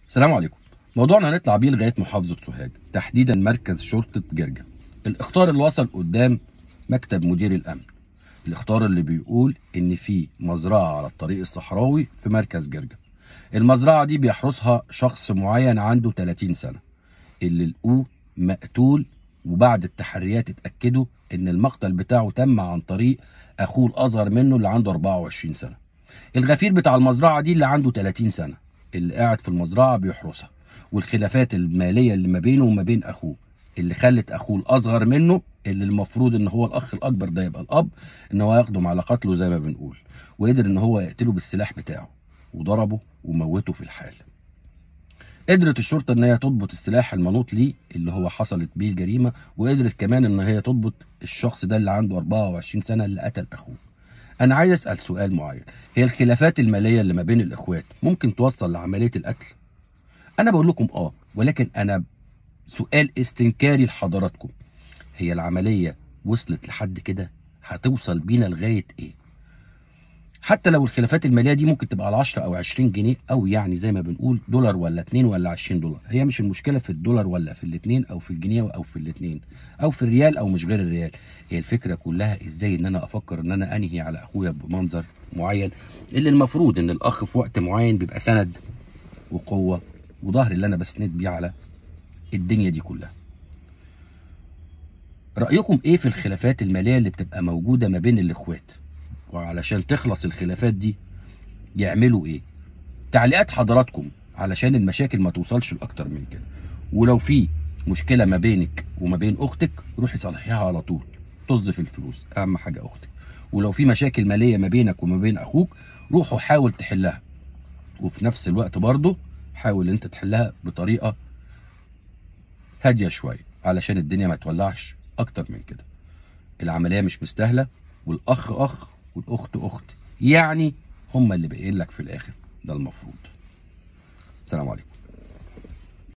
السلام عليكم موضوعنا هنطلع بيه لغايه محافظه سوهاج تحديدا مركز شرطه جرجا الاخطار اللي وصل قدام مكتب مدير الامن الاخطار اللي بيقول ان في مزرعه على الطريق الصحراوي في مركز جرجا المزرعه دي بيحرسها شخص معين عنده 30 سنه اللي لقوه مقتول وبعد التحريات اتاكدوا ان المقتل بتاعه تم عن طريق اخوه الاصغر منه اللي عنده 24 سنه الغفير بتاع المزرعه دي اللي عنده 30 سنه اللي قاعد في المزرعه بيحرسها والخلافات الماليه اللي ما بينه وما بين اخوه اللي خلت اخوه الاصغر منه اللي المفروض ان هو الاخ الاكبر ده يبقى الاب ان هو ياخده على قتله زي ما بنقول وقدر ان هو يقتله بالسلاح بتاعه وضربه وموته في الحال قدرت الشرطه ان هي تضبط السلاح المنوط ليه اللي هو حصلت بيه الجريمه وقدرت كمان ان هي تضبط الشخص ده اللي عنده 24 سنه اللي قتل اخوه انا عايز اسال سؤال معين هي الخلافات الماليه اللي ما بين الاخوات ممكن توصل لعمليه القتل انا بقول لكم اه ولكن انا سؤال استنكاري لحضراتكم هي العمليه وصلت لحد كده هتوصل بينا لغايه ايه حتى لو الخلافات الماليه دي ممكن تبقى على 10 او 20 جنيه او يعني زي ما بنقول دولار ولا 2 ولا 20 دولار هي مش المشكله في الدولار ولا في الاثنين او في الجنيه او في الاثنين او في الريال او مش غير الريال هي الفكره كلها ازاي ان انا افكر ان انا انهي على اخويا بمنظر معين اللي المفروض ان الاخ في وقت معين بيبقى سند وقوه وظهر اللي انا بسند بيه على الدنيا دي كلها رايكم ايه في الخلافات الماليه اللي بتبقى موجوده ما بين الاخوات وعلشان تخلص الخلافات دي يعملوا ايه تعليقات حضراتكم علشان المشاكل ما توصلش لاكتر من كده ولو في مشكله ما بينك وما بين اختك روحي صلحيها على طول طز في الفلوس اهم حاجه اختك ولو في مشاكل ماليه ما بينك وما بين اخوك روحوا حاول تحلها وفي نفس الوقت برضه حاول انت تحلها بطريقه هاديه شويه علشان الدنيا ما تولعش اكتر من كده العمليه مش مستاهله والاخ اخ والاخت اخت يعني هما اللي باقيين لك في الاخر ده المفروض السلام عليكم